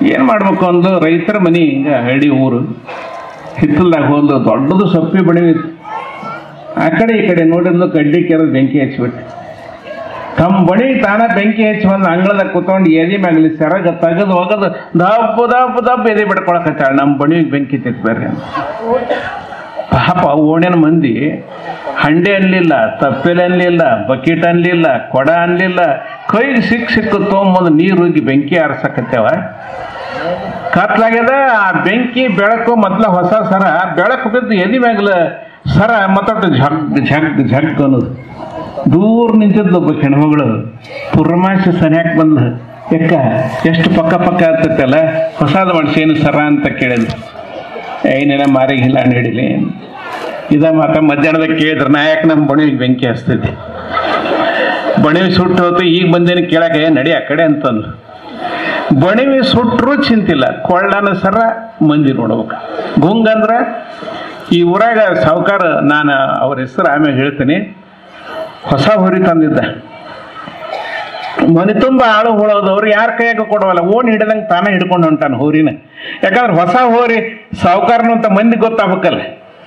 ಏನು ಮಾಡ್ಬೇಕು ಅಂದು ರೈತರ ಮನೆ ಹಿಂಗ ಹಳ್ಳಿ ಊರು ಹಿತ್ತಲ್ದಾಗ ಹೋದ ದೊಡ್ಡದು ಸೊಪ್ಪಿ ಬಣಿ ಇತ್ತು ಆ ಕಡೆ ಈ ಕಡೆ ನೋಡಿದ್ಲು ಕಡ್ಡಿ ಕೆರೆದು ಬೆಂಕಿ ಹಚ್ಬಿಟ್ಟು ತಮ್ಮ ಬಳಿ ತಾನ ಬೆಂಕಿ ಹಚ್ಚಿ ಬಂದು ಅಂಗಳದಾಗ ಕುತ್ಕೊಂಡು ಎದಿ ಮ್ಯಾಗಲಿ ಸೆರಗ ತೆಗೆದು ಹೋಗದು ದಪ್ಪ ದಪ್ಪ ದಪ್ಪ ಎದೆ ಬಿಡ್ಕೊಳಕತ್ತಾಳ ನಮ್ಮ ಬಣಿಗೆ ಬೆಂಕಿ ತೆತ್ ಬರ್ರಿ ಅಂತ ಪಾಪ ಓಣ್ಯನ ಮಂದಿ ಹಂಡೆ ಅನ್ಲಿಲ್ಲ ತಪ್ಪೆಲೆ ಅನ್ಲಿಲ್ಲ ಬಕೆಟ್ ಅನ್ಲಿಲ್ಲ ಕೊಡ ಅನ್ಲಿಲ್ಲ ಕೈಗೆ ಸಿಕ್ ಸಿಕ್ಕು ತೊಗೊಂಬಂದು ನೀರು ಹೋಗಿ ಬೆಂಕಿ ಆರ್ಸಕತ್ತೇವ ಕತ್ಲಾಗ್ಯದ ಆ ಬೆಂಕಿ ಬೆಳಕು ಮೊದ್ಲ ಹೊಸ ಸರ ಬೆಳಕು ಬಿದ್ದು ಎದಿ ಮ್ಯಾಗಲ ಸರ ಮತ್ತೊಟ್ಟು ಝಗ್ ಝಗ್ ಝಗ್ ಅನ್ನೋದು ದೂರ ನಿಂತಿದ್ಲು ಒಬ್ಬ ಹೆಣ್ಮಗಳು ಪುರ್ಮಾಸಿ ಸನ್ಯಾಕ್ ಬಂದ್ಲು ಯಾಕ ಎಷ್ಟು ಪಕ್ಕ ಪಕ್ಕ ಆಗ್ತೈತಲ್ಲ ಹೊಸಾದ ಮನುಷ್ಯನು ಸರ ಅಂತ ಕೇಳಿದ್ಲು ಏನೇನ ಮಾರಿಗಿಲ್ಲ ಹಿಡಿಲಿ ಇದ ಮಾತ ಮಧ್ಯಾಹ್ನದಾಗ ಕೇಳಿದ್ರೆ ನಾಯಕ ನಮ್ಮ ಬಣಿಗೆ ಬೆಂಕಿ ಹಚ್ತೈತಿ ಬಣಿವಿ ಸುಟ್ಟು ಹೋತು ಈಗ ಬಂದೇನು ಕೇಳಕ್ಕೆ ನಡಿ ಆ ಕಡೆ ಅಂತಂದು ಬಣಿವಿ ಸುಟ್ಟರು ಚಿಂತಿಲ್ಲ ಕೊಳ್ಳನ ಸರ ಮಂದಿ ನೋಡ್ಬೇಕು ಗುಂಗಂದ್ರ ಈ ಊರಾಗ ಸಾವುಕಾರ ನಾನು ಅವ್ರ ಹೆಸರು ಆಮೇಲೆ ಹೇಳ್ತೀನಿ ಹೊಸ ಹೊರಿ ತಂದಿದ್ದ ಮನೆ ತುಂಬ ಆಳು ಹೊಳೋದವ್ರು ಯಾರ ಕೈಯಾಗ ಕೊಡವಲ್ಲ ಓಣಿ ಹಿಡ್ದಂಗೆ ತಾನೇ ಹಿಡ್ಕೊಂಡು ಹೊಂಟಾನ ಹೋರಿನ ಯಾಕಂದ್ರೆ ಹೊಸ ಹೋರಿ ಸಾವುಕಾರನು ಅಂತ ಮಂದಿ ಗೊತ್ತಾಗಬೇಕಲ್ಲ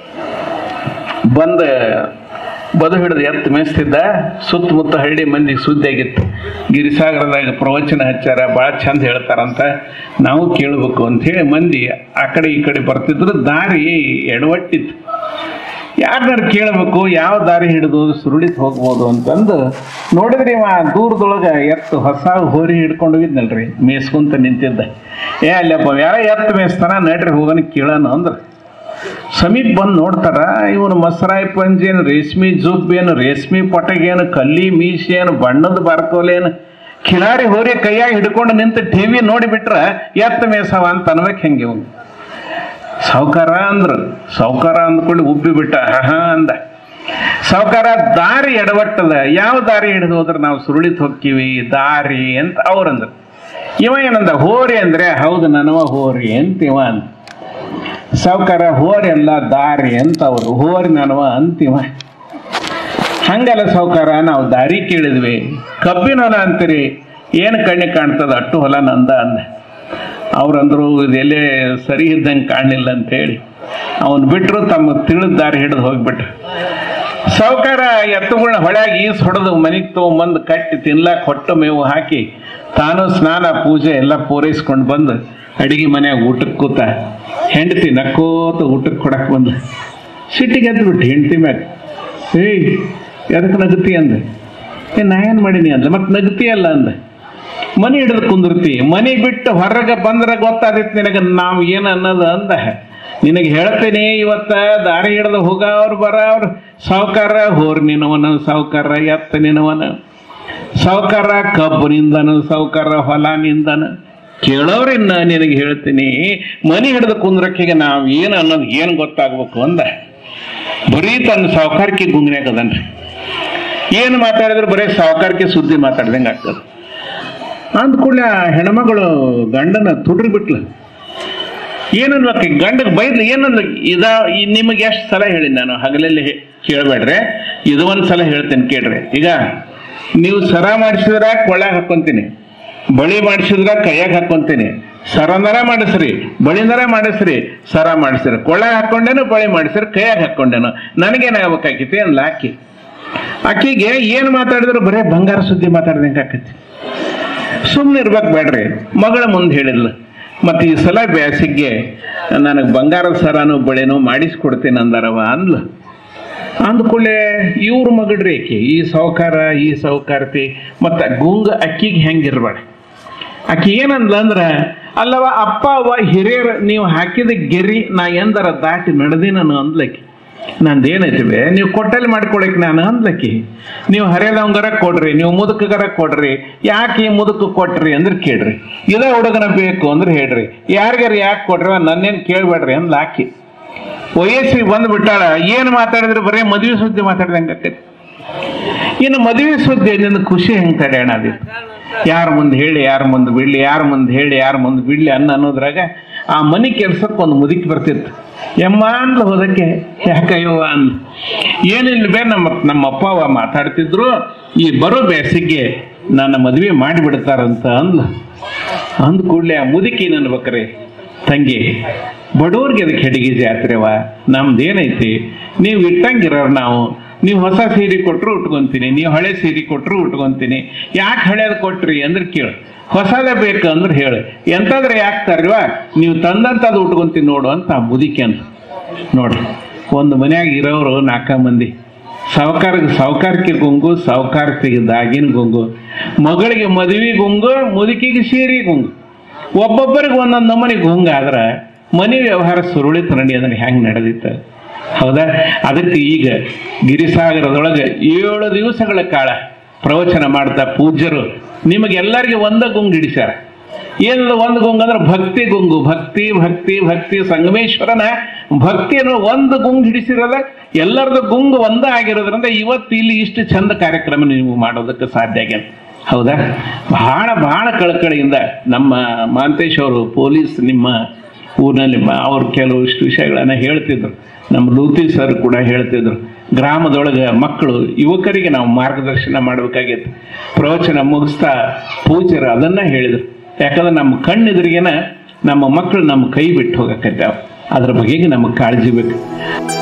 ಬಂದ ಬದು ಹಿಡಿದು ಎತ್ತು ಮೇಯಿಸ್ತಿದ್ದ ಸುತ್ತಮುತ್ತ ಹಳ್ಳಿ ಮಂದಿಗೆ ಸುದ್ದಿ ಆಗಿತ್ತು ಗಿರಿಸಾಗರದಾಗ ಪ್ರವಚನ ಹಚ್ಚಾರ ಭಾಳ ಚಂದ ಹೇಳ್ತಾರಂತ ನಾವು ಕೇಳಬೇಕು ಅಂಥೇಳಿ ಮಂದಿ ಆ ಕಡೆ ಈ ಕಡೆ ಬರ್ತಿದ್ರು ದಾರಿ ಎಡವಟ್ಟಿತ್ತು ಯಾರನ್ನಾರು ಕೇಳಬೇಕು ಯಾವ ದಾರಿ ಹಿಡಿದು ಸುರುಳಿತ್ ಹೋಗ್ಬೋದು ಅಂತಂದು ನೋಡಿದ್ರಿ ಇವ ದೂರದೊಳಗೆ ಎತ್ತು ಹೊಸ ಹೋರಿ ಹಿಡ್ಕೊಂಡು ಹೋಗಿದ್ನಲ್ರಿ ಮೇಯ್ಸ್ಕೊಂತ ನಿಂತಿದ್ದ ಏ ಅಲ್ಲಪ್ಪ ಯಾರ ಎತ್ತು ಮೇಯಿಸ್ತಾನ ನಡ್ರಿ ಹೋಗೋಣ ಕೇಳೋಣ ಅಂದ್ರೆ ಸಮೀಪ ಬಂದು ನೋಡ್ತಾರ ಇವನು ಮಸರಾಯಿ ಪಂಜಿ ಏನು ರೇಷ್ಮೆ ಜುಬ್ ಏನು ರೇಷ್ಮೆ ಪಟಗೇನು ಕಲ್ಲಿ ಮೀಸಿ ಏನು ಬಣ್ಣದ ಬಾರ್ಕೋಲೇನು ಕಿಲಾರಿ ಹೋರಿ ಕೈಯಾಗ ಹಿಡ್ಕೊಂಡು ನಿಂತು ಟಿವಿ ನೋಡಿಬಿಟ್ರ ಎತ್ತ ಮೇಸವ ಅಂತ ಅನ್ಬೇಕು ಹೆಂಗೆ ಇವನು ಸಾವುಕಾರ ಅಂದ್ರು ಸಾವುಕಾರ ಅಂದ್ಕೊಳ್ಳಿ ಉಬ್ಬಿ ಬಿಟ್ಟ ಹಾ ಅಂದ ಸಾವುಕಾರ ದಾರಿ ಎಡವಟ್ಟದ ಯಾವ ದಾರಿ ಹಿಡಿದು ಹೋದ್ರೆ ನಾವು ಸುರುಳಿತ್ ಹೋಗ್ತೀವಿ ದಾರಿ ಅಂತ ಅವ್ರಂದ್ರು ಇವ ಏನಂದ ಹೋರಿ ಅಂದ್ರೆ ಹೌದು ನನವ ಹೋರಿ ಅಂತ ಇವ ಅಂದ ಸಾವುಕಾರ ಹೋರಿ ಅಲ್ಲ ದಾರಿ ಅಂತ ಅವರು ಹೋರಿ ನನವ ಅಂತಿವ ಹಂಗಲ್ಲ ಸಾವುಕಾರ ನಾವು ದಾರಿ ಕೇಳಿದ್ವಿ ಕಬ್ಬಿನ ಹೊಲ ಅಂತೀರಿ ಏನು ಕಣ್ಣಿಗೆ ಕಾಣ್ತದ ಅಟ್ಟು ಹೊಲ ನಂದ ಅಂದ ಅವ್ರಂದ್ರು ಇದೆಲ್ಲೇ ಸರಿ ಇದ್ದಂಗೆ ಕಾಣಲಿಲ್ಲ ಅಂತೇಳಿ ಅವನು ಬಿಟ್ಟರು ತಮ್ಮ ತಿಳಿದ ದಾರಿ ಹಿಡಿದು ಹೋಗ್ಬಿಟ್ರು ಸಾವುಕಾರ ಎತ್ತುಗಳನ್ನ ಹೊಳ್ಯಾಗ ಈಸ್ ಹೊಡೆದು ಮನೆಗೆ ತೊಗೊಂಬಂದು ಕಟ್ಟಿ ತಿನ್ಲಾಕ ಹೊಟ್ಟು ಮೇವು ಹಾಕಿ ತಾನು ಸ್ನಾನ ಪೂಜೆ ಎಲ್ಲ ಪೂರೈಸ್ಕೊಂಡು ಬಂದು ಅಡಿಗೆ ಮನ್ಯಾಗ ಊಟಕ್ಕೆ ಕೂತ ಹೆಂಡತಿ ನಕ್ಕೋತ ಊಟಕ್ಕೆ ಕೊಡಕ್ಕೆ ಬಂದು ಸಿಟ್ಟಿಗೆ ಎದ್ದು ಬಿಟ್ಟು ಹೆಂಡತಿ ಮ್ಯಾಗ ಏಯ್ ಎದಕ್ಕೆ ನಗತಿ ಅಂದೆ ಏ ನಾ ಏನು ಮಾಡೀನಿ ಅಂದ ಮತ್ತೆ ನಗತಿ ಅಲ್ಲ ಅಂದೆ ಮನೆ ಹಿಡಿದು ಕುಂದಿರ್ತಿ ಮನೆ ಬಿಟ್ಟು ಹೊರಗೆ ಬಂದ್ರೆ ಗೊತ್ತಾದೈತಿ ನಿನಗೆ ನಾವು ಏನು ಅನ್ನೋದು ಅಂದ ನಿನಗೆ ಹೇಳ್ತೀನಿ ಇವತ್ತ ದಾರಿ ಹಿಡಿದು ಹೋಗವ್ರು ಬರವ್ರು ಸಾವುಕಾರ ಹೋರ್ ನಿನವನ ಸಾವುಕಾರ ಎತ್ತ ನಿನವನ ಸಾವುಕಾರ ಕಬ್ಬು ನಿಂದನು ಸಾವುಕಾರ ಹೊಲ ನಿಂದನು ಕೇಳೋರಿನ್ನ ನಿನಗೆ ಹೇಳ್ತೀನಿ ಮನೆ ಹಿಡಿದು ಕುಂದ್ರಕ್ಕಿಗೆ ನಾವು ಏನು ಅನ್ನೋದು ಏನು ಗೊತ್ತಾಗ್ಬೇಕು ಅಂದ ಬರೀ ತನ್ನ ಸಾವುಕಾರಕ್ಕೆ ಗುಂಗ್ನ್ಯಾಗ ಅದನ್ರಿ ಏನು ಮಾತಾಡಿದ್ರೆ ಬರೀ ಸಾವುಕಾರಕ್ಕೆ ಸುದ್ದಿ ಮಾತಾಡ್ದಂಗೆ ಆಗ್ತದೆ ಅಂದ ಕೂಡಲೇ ಆ ಹೆಣ್ಮಗಳು ಗಂಡನ ತುಡ್ರಿ ಬಿಟ್ಲು ಏನನ್ಬೇಕು ಗಂಡಗೆ ಬೈದ್ಲು ಏನಂದ್ಲು ಇದ ಈ ನಿಮಗೆ ಎಷ್ಟು ಸಲ ಹೇಳಿ ನಾನು ಹಗಲಲ್ಲಿ ಹೇ- ಕೇಳಬೇಡ್ರಿ ಇದು ಒಂದು ಸಲ ಹೇಳ್ತೇನೆ ಕೇಳ್ರಿ ಈಗ ನೀವು ಸರ ಮಾಡಿಸಿದ್ರ ಕೊಳ್ಳಾಗ ಹಾಕೊಂತೀನಿ ಬಳಿ ಮಾಡಿಸಿದ್ರ ಕೈಯಾಗ ಹಾಕೊಂತೀನಿ ಸರನರ ಮಾಡಿಸ್ರಿ ಬಳಿನರ ಮಾಡಿಸ್ರಿ ಸರ ಮಾಡಿಸ್ರಿ ಕೊಳ್ಳಾಗ ಹಾಕೊಂಡೇನು ಬಳಿ ಮಾಡಿಸ್ರಿ ಕೈಯಾಗ ಹಾಕೊಂಡೇನು ನನಗೇನಾಗಬೇಕಾಗಿತ್ತು ಅನ್ಲ ಆಕಿ ಆಕಿಗೆ ಏನು ಮಾತಾಡಿದ್ರು ಬರೇ ಬಂಗಾರ ಸುದ್ದಿ ಮಾತಾಡ್ದಂಗೆ ಆಕತಿ ಸುಮ್ಮನೆ ಇರ್ಬೇಕು ಬೇಡ್ರಿ ಮಗಳ ಮುಂದೆ ಹೇಳಿದ್ಲು ಮತ್ತು ಈ ಸಲ ಬ್ಯಾಸಿಗೆ ನನಗೆ ಬಂಗಾರದ ಸರನು ಬಳೆನೋ ಮಾಡಿಸ್ಕೊಡ್ತೀನಿ ಅಂದಾರವ ಅಂದ್ಲು ಅಂದ್ಕೊಳ್ಳೆ ಇವ್ರ ಮಗಳ್ರಿ ಆಕಿ ಈ ಸಾವುಕಾರ ಈ ಸಾವುಕಾರತಿ ಮತ್ತು ಗುಂಗ ಅಕ್ಕಿಗೆ ಹೆಂಗಿರ್ಬೇಡ ಆಕಿ ಏನಂದ್ಲ ಅಂದ್ರ ಅಲ್ಲವ ಅಪ್ಪ ಅವ್ವ ಹಿರಿಯರು ನೀವು ಹಾಕಿದ ಗೆರಿ ನಾ ಎಂದರ ದಾಟಿ ನಡೆದಿ ನಾನು ಅಂದ್ಲಕ್ಕಿ ನಂದೇನೈತಿವೆ ನೀವು ಕೊಟ್ಟಲ್ಲಿ ಮಾಡ್ಕೊಳಕ್ ನಾನು ಅಂದ್ಲಕ್ಕಿ ನೀವು ಹರಿಯದವಂಗರ ಕೊಡ್ರಿ ನೀವು ಮುದುಕಗರ ಕೊಡ್ರಿ ಯಾಕೆ ಈ ಮುದುಕ ಕೊಟ್ರಿ ಅಂದ್ರೆ ಕೇಳ್ರಿ ಇದ ಹುಡುಗನ ಬೇಕು ಅಂದ್ರೆ ಹೇಳ್ರಿ ಯಾರಿಗಾರ ಯಾಕೆ ಕೊಡ್ರಿ ನನ್ನೇನು ಕೇಳ್ಬೇಡ್ರಿ ಅಂದ್ಲ ಆಕಿ ವಯಸ್ಸಿಗೆ ಬಂದ್ಬಿಟ್ಟಾಳ ಏನು ಮಾತಾಡಿದ್ರೆ ಬರೀ ಮದುವೆ ಸುದ್ದಿ ಮಾತಾಡ್ದಂಗೆ ಆಕೈತಿ ಇನ್ನು ಮದುವೆ ಸುದ್ದಿ ನಿನ್ನ ಖುಷಿ ಹೆಂಗೆ ತಡೆಯೋಣ ಅದಿತ್ತು ಯಾರ ಮುಂದೆ ಹೇಳಿ ಯಾರ ಮುಂದೆ ಬಿಡ್ಲಿ ಯಾರ ಮುಂದೆ ಹೇಳಿ ಯಾರ ಮುಂದೆ ಬಿಡ್ಲಿ ಅನ್ನ ಅನ್ನೋದ್ರಾಗ ಆ ಮನೆ ಕೆಲ್ಸಕ್ಕೆ ಒಂದು ಮುದುಕಿ ಬರ್ತಿತ್ತು ಎಮ್ಮ ಅಂದ್ಲು ಹೋದಕ್ಕೆ ಯಾಕಯ್ಯೋ ಅಂದ್ಲು ಏನಿಲ್ಲ ಬೇ ನಮ್ಮ ನಮ್ಮ ಅಪ್ಪ ಅವ್ವ ಮಾತಾಡ್ತಿದ್ರು ಈ ಬರೋ ಬೇಸಿಗೆ ನನ್ನ ಮದುವೆ ಮಾಡಿಬಿಡ್ತಾರಂತ ಅಂದ್ಲ ಅಂದ ಕೂಡಲೇ ಆ ಮುದುಕಿ ನನ್ಬೇಕ್ರೆ ತಂಗಿ ಬಡವ್ರಿಗೆ ಅದಕ್ಕೆ ಹೆಡಿಗೆ ಜಾತ್ರೆವ ನಮ್ದೇನೈತಿ ನೀವು ಇಟ್ಟಂಗಿರೋರು ನಾವು ನೀವು ಹೊಸ ಸೀರೆ ಕೊಟ್ಟರು ಉಟ್ಕೊಂತೀನಿ ನೀವು ಹಳೆ ಸೀರೆ ಕೊಟ್ಟರು ಉಟ್ಕೊಂತೀನಿ ಯಾಕೆ ಹಳೇದು ಕೊಟ್ರಿ ಅಂದ್ರೆ ಕೇಳು ಹೊಸದೇ ಬೇಕು ಅಂದ್ರೆ ಹೇಳು ಎಂತಾದ್ರೆ ಯಾಕೆ ತರ್ವ ನೀವು ತಂದಂಥದ್ದು ಉಟ್ಕೊಂತೀನಿ ನೋಡು ಅಂತ ಆ ಮುದುಕಿ ಅಂತ ನೋಡ್ರಿ ಒಂದು ಮನ್ಯಾಗ ಇರೋರು ನಾಲ್ಕ ಮಂದಿ ಸಾವುಕಾರಕ್ಕೆ ಸಾವುಕಾರಕ್ಕೆ ಗುಂಗು ಸಾವುಕಾರಕ್ಕೆ ದಾಗಿನ ಗುಂಗು ಮಗಳಿಗೆ ಮದುವೆ ಗುಂಗು ಮುದುಕಿಗೆ ಸೀರೆ ಗುಂಗು ಒಬ್ಬೊಬ್ಬರಿಗೆ ಒಂದೊಂದು ನಮೂನಿ ಗುಂಗು ಆದ್ರೆ ಮನೆ ವ್ಯವಹಾರ ಸುರುಳಿತ ನಡಿ ಅಂದ್ರೆ ಹೆಂಗೆ ನಡೆದಿತ್ತು ಹೌದಾ ಅದಕ್ಕೆ ಈಗ ಗಿರಿಸಾಗರದೊಳಗೆ ಏಳು ದಿವಸಗಳ ಕಾಲ ಪ್ರವಚನ ಮಾಡ್ತಾ ಪೂಜ್ಯರು ನಿಮಗೆಲ್ಲರಿಗೆ ಒಂದ ಗುಂಗು ಹಿಡಿಸ್ಯಾರ ಏನದು ಒಂದು ಗುಂಗು ಅಂದ್ರೆ ಭಕ್ತಿ ಗುಂಗು ಭಕ್ತಿ ಭಕ್ತಿ ಭಕ್ತಿ ಸಂಗಮೇಶ್ವರನ ಭಕ್ತಿಯನ್ನು ಒಂದು ಗುಂಗು ಹಿಡಿಸಿರೋದ ಎಲ್ಲರದು ಗುಂಗು ಒಂದ ಆಗಿರೋದ್ರಿಂದ ಇವತ್ತು ಇಲ್ಲಿ ಇಷ್ಟು ಚಂದ ಕಾರ್ಯಕ್ರಮ ನೀವು ಮಾಡೋದಕ್ಕೆ ಸಾಧ್ಯ ಆಗ್ಯದ ಹೌದಾ ಬಹಳ ಬಹಳ ಕಳಕಳಿಯಿಂದ ನಮ್ಮ ಮಾಂತೇಶ್ ಅವರು ಪೊಲೀಸ್ ನಿಮ್ಮ ಊರಿನಲ್ಲಿ ಬ- ಅವ್ರು ಕೆಲವಿಷ್ಟು ವಿಷಯಗಳನ್ನ ಹೇಳ್ತಿದ್ರು ನಮ್ಮ ಲೂತಿ ಸರ್ ಕೂಡ ಹೇಳ್ತಿದ್ರು ಗ್ರಾಮದೊಳಗೆ ಮಕ್ಕಳು ಯುವಕರಿಗೆ ನಾವು ಮಾರ್ಗದರ್ಶನ ಮಾಡಬೇಕಾಗಿತ್ತು ಪ್ರವಚನ ಮುಗಿಸ್ತಾ ಪೂಜ್ಯರು ಅದನ್ನ ಹೇಳಿದ್ರು ಯಾಕಂದ್ರೆ ನಮ್ಮ ಕಣ್ಣೆದುರಿಗೆನ ನಮ್ಮ ಮಕ್ಕಳು ನಮ್ಮ ಕೈ ಬಿಟ್ಟು ಹೋಗಕತ್ತಾವ ಅದ್ರ ಬಗೆಗೆ ನಮಗೆ ಕಾಳಜಿ ಬೇಕು